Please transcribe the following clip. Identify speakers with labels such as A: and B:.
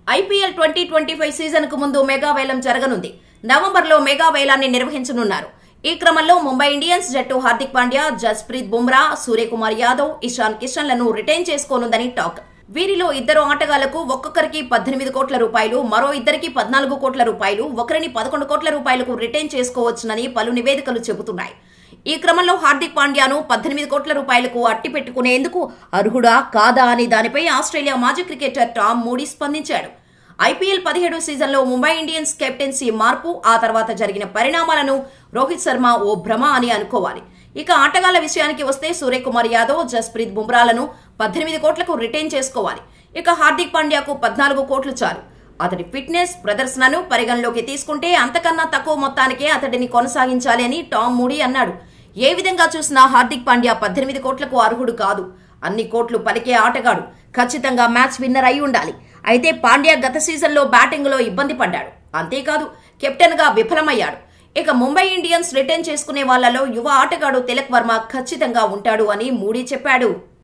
A: IPL twenty twenty five season కు ముందు mega వేలం జరగనుంది నవంబర్ లో మెగా వేలాన్ని నిర్వహించనున్నారు ఈ క్రమంలో ముంబై ఇండియన్స్ జట్టు హార్దిక్ పాండ్యా జస్ప్రీత్ బుమ్రా సూర్యకుమార్ యాదవ్ ఇషాన్ కిషన్ లను రిటైన్ చేసుకోనుందని టాక్ వీరిలో ఇద్దరు ఆటగాళ్లకు ఒక్కొక్కరికి పద్దెనిమిది కోట్ల రూపాయలు మరో ఇద్దరికి పద్నాలుగు కోట్ల రూపాయలు ఒకరిని పదకొండు కోట్ల రూపాయలకు రిటైన్ చేసుకోవచ్చునని పలు నివేదికలు చెబుతున్నాయి ఈ క్రమంలో హార్దిక్ పాండ్యాను పద్దెనిమిది కోట్ల రూపాయలకు అట్టి పెట్టుకునేందుకు అర్హుడా కాదా అని దానిపై ఆస్ట్రేలియా మాజీ క్రికెటర్ టామ్ మూడీ స్పందించాడు ఐపీఎల్ పదిహేడు సీజన్లో ముంబై ఇండియన్స్ కెప్టెన్సీ మార్పు ఆ తర్వాత జరిగిన పరిణామాలను రోహిత్ శర్మ ఓ భ్రమ అని అనుకోవాలి ఇక ఆటగాళ్ల విషయానికి వస్తే సూర్యకుమార్ యాదవ్ జస్ప్రీత్ బుమ్రాలను పద్దెనిమిది కోట్లకు రిటైన్ చేసుకోవాలి ఇక హార్దిక్ పాండ్యాకు పద్నాలుగు కోట్లు చాలు అతడి ఫిట్నెస్ ప్రదర్శనను పరిగణలోకి తీసుకుంటే అంతకన్నా తక్కువ మొత్తానికే అతడిని కొనసాగించాలి అని టామ్ మూడీ అన్నాడు ఏ విధంగా చూసినా హార్దిక్ పాండ్యా పద్దెనిమిది కోట్లకు అర్హుడు కాదు అన్ని కోట్లు పలికే ఆటగాడు ఖచ్చితంగా మ్యాచ్ విన్నర్ అయి ఉండాలి అయితే పాండ్యా గత సీజన్లో బ్యాటింగ్లో ఇబ్బంది పడ్డాడు అంతేకాదు కెప్టెన్గా విఫలమయ్యాడు ఇక ముంబై ఇండియన్స్ రిటైన్ చేసుకునే వాళ్లలో యువ ఆటగాడు తిలక్ వర్మ ఖచ్చితంగా ఉంటాడు అని మూడీ చెప్పాడు